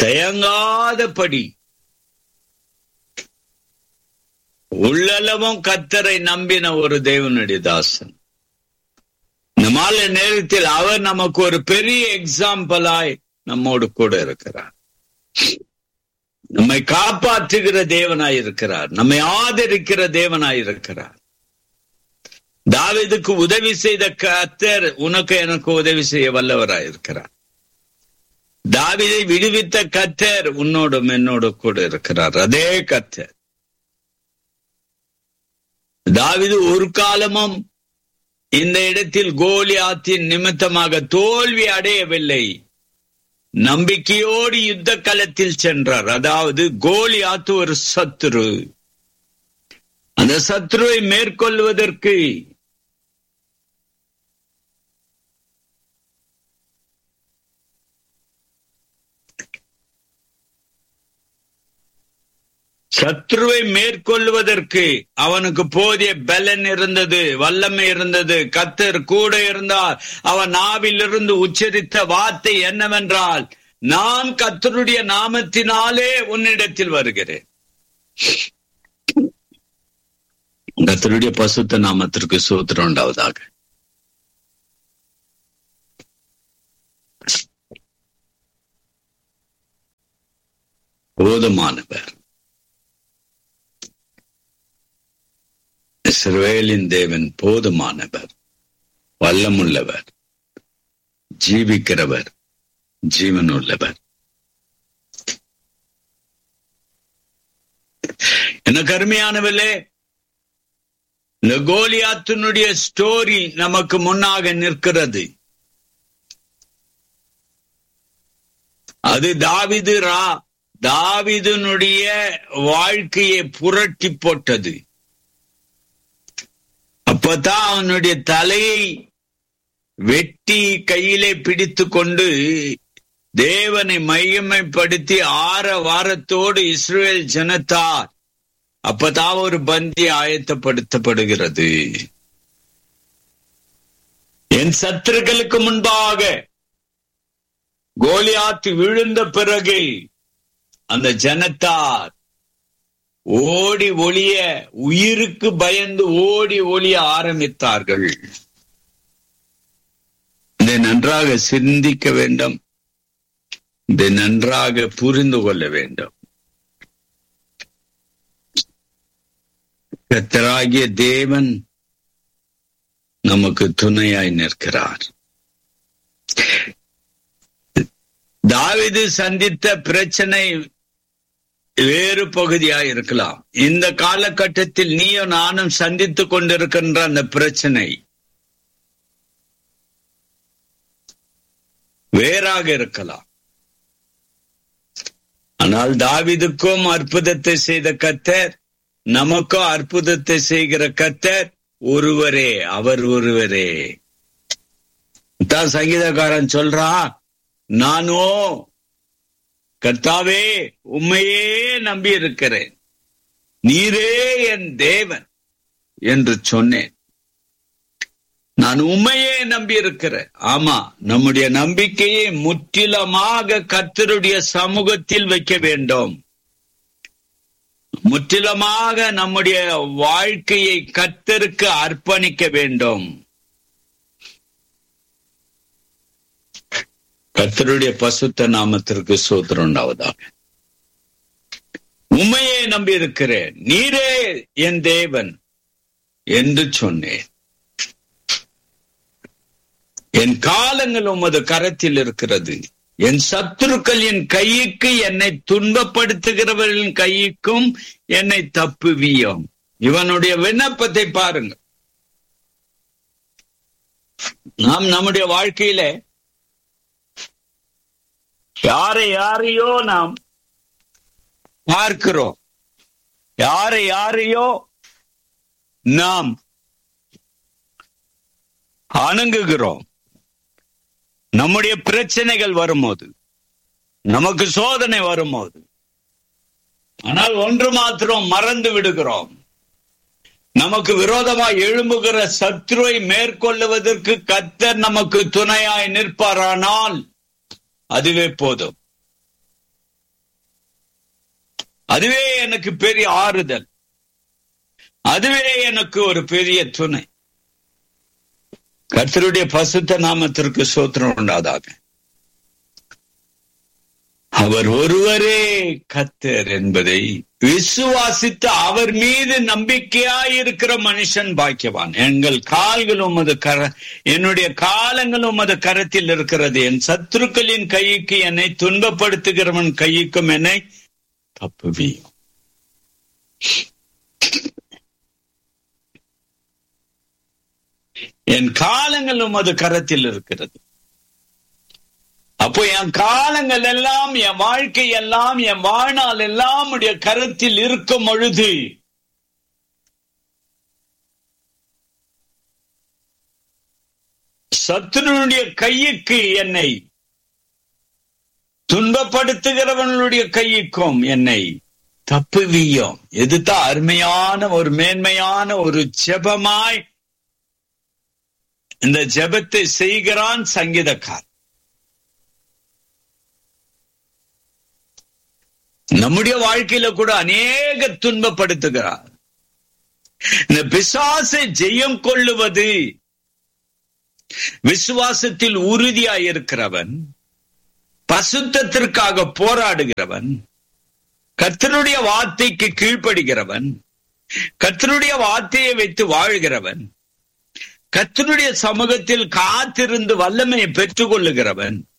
தயங்காதபடி உள்ளளவும் கத்தரை நம்பின ஒரு தேவனுடைய தாசன் இந்த மாலை நேரத்தில் அவர் நமக்கு ஒரு பெரிய எக்ஸாம்பிளாய் நம்மோடு கூட இருக்கிறார் நம்மை காப்பாற்றுகிற தேவனாய் இருக்கிறார் நம்மை ஆதரிக்கிற தேவனாய் இருக்கிறார் தாவிதுக்கு உதவி செய்த கத்தர் உனக்கு எனக்கு உதவி செய்ய வல்லவராய் இருக்கிறார் தாவிதை விடுவித்த கத்தர் உன்னோடும் என்னோடு கூட இருக்கிறார் அதே கத்தர் தாவிது ஒரு காலமும் இந்த இடத்தில் கோலியாத்தின் நிமித்தமாக தோல்வி அடையவில்லை நம்பிக்கையோடு யுத்த களத்தில் சென்றார் அதாவது கோலியாத்து ஒரு சத்துரு அந்த சத்ருவை மேற்கொள்வதற்கு சத்ருவை மேற்கொள்வதற்கு அவனுக்கு போதிய பலன் இருந்தது வல்லமை இருந்தது கத்தர் கூட இருந்தால் அவன் நாவிலிருந்து உச்சரித்த வார்த்தை என்னவென்றால் நான் கத்தருடைய நாமத்தினாலே உன்னிடத்தில் வருகிறேன் கத்தருடைய பசுத்த நாமத்திற்கு சூத்திரம் உண்டாவதாக போதுமானவர் இஸ்ரவேலின் தேவன் போதுமானவர் வல்லமுள்ளவர் ஜீவிக்கிறவர் ஜீவனுள்ளவர் எனக்கு அருமையானவர்களே இந்த கோலியாத்தினுடைய ஸ்டோரி நமக்கு முன்னாக நிற்கிறது அது தாவிது ரா தாவிதனுடைய வாழ்க்கையை புரட்டி போட்டது அப்பதான் அவனுடைய தலையை வெட்டி கையிலே பிடித்து கொண்டு தேவனை மையமைப்படுத்தி ஆற வாரத்தோடு இஸ்ரேல் ஜனத்தார் அப்பதான் ஒரு பந்தி ஆயத்தப்படுத்தப்படுகிறது என் சத்துருக்களுக்கு முன்பாக கோலியாத்து விழுந்த பிறகு அந்த ஜனத்தார் ஓடி ஒளிய உயிருக்கு பயந்து ஓடி ஒளிய ஆரம்பித்தார்கள் இதை நன்றாக சிந்திக்க வேண்டும் இதை நன்றாக புரிந்து கொள்ள வேண்டும் கத்தராகிய தேவன் நமக்கு துணையாய் நிற்கிறார் தாவிது சந்தித்த பிரச்சனை வேறு பகுதியாய் இருக்கலாம் இந்த காலகட்டத்தில் நீயும் நானும் சந்தித்துக் கொண்டிருக்கின்ற அந்த பிரச்சனை வேறாக இருக்கலாம் ஆனால் தாவிதுக்கும் அற்புதத்தை செய்த கத்தர் நமக்கும் அற்புதத்தை செய்கிற கத்தர் ஒருவரே அவர் ஒருவரே தான் சங்கீதக்காரன் சொல்றான் நானோ கர்த்தாவே உண்மையே நம்பி இருக்கிறேன் நீரே என் தேவன் என்று சொன்னேன் நான் உண்மையே நம்பி இருக்கிறேன் ஆமா நம்முடைய நம்பிக்கையை முற்றிலுமாக கர்த்தருடைய சமூகத்தில் வைக்க வேண்டும் முற்றிலுமாக நம்முடைய வாழ்க்கையை கர்த்தருக்கு அர்ப்பணிக்க வேண்டும் கர்த்தருடைய பசுத்த நாமத்திற்கு சோத்திரம் உண்டாவதாக உண்மையை நம்பி இருக்கிறேன் நீரே என் தேவன் என்று சொன்னேன் என் காலங்கள் உமது கரத்தில் இருக்கிறது என் சத்துருக்கள் என் கைக்கு என்னை துன்பப்படுத்துகிறவர்களின் கைக்கும் என்னை தப்புவியும் இவனுடைய விண்ணப்பத்தை பாருங்க நாம் நம்முடைய வாழ்க்கையில யாரை யாரையோ நாம் பார்க்கிறோம் யாரை யாரையோ நாம் அணுகுகிறோம் நம்முடைய பிரச்சனைகள் வரும்போது நமக்கு சோதனை வரும்போது ஆனால் ஒன்று மாத்திரம் மறந்து விடுகிறோம் நமக்கு விரோதமாய் எழும்புகிற சத்ருவை மேற்கொள்ளுவதற்கு கத்தர் நமக்கு துணையாய் நிற்பாரானால் அதுவே போதும் அதுவே எனக்கு பெரிய ஆறுதல் அதுவே எனக்கு ஒரு பெரிய துணை கர்த்தருடைய பசுத்த நாமத்திற்கு சோத்திரம் உண்டாதாக அவர் ஒருவரே கத்தர் என்பதை விசுவாசித்து அவர் மீது நம்பிக்கையாயிருக்கிற மனுஷன் பாக்கியவான் எங்கள் கால்கள் உமது கர என்னுடைய காலங்கள் உமது கரத்தில் இருக்கிறது என் சத்துருக்களின் கைக்கு என்னை துன்பப்படுத்துகிறவன் கைக்கும் என்னை தப்புவி என் காலங்கள் உமது கரத்தில் இருக்கிறது அப்போ என் காலங்கள் எல்லாம் என் வாழ்க்கை எல்லாம் என் வாழ்நாள் எல்லாம் உடைய கரத்தில் இருக்கும் பொழுது சத்துருடைய கையுக்கு என்னை துன்பப்படுத்துகிறவனுடைய கையுக்கும் என்னை தப்புவியும் எதுதான் அருமையான ஒரு மேன்மையான ஒரு ஜெபமாய் இந்த ஜெபத்தை செய்கிறான் சங்கீதக்கார் நம்முடைய வாழ்க்கையில கூட அநேக துன்பப்படுத்துகிறார் இந்த பிசாசை ஜெயம் கொள்ளுவது விசுவாசத்தில் உறுதியாயிருக்கிறவன் பசுத்தத்திற்காக போராடுகிறவன் கர்த்தருடைய வார்த்தைக்கு கீழ்ப்படுகிறவன் கர்த்தருடைய வார்த்தையை வைத்து வாழ்கிறவன் கர்த்தருடைய சமூகத்தில் காத்திருந்து வல்லமையை பெற்றுக் கொள்ளுகிறவன்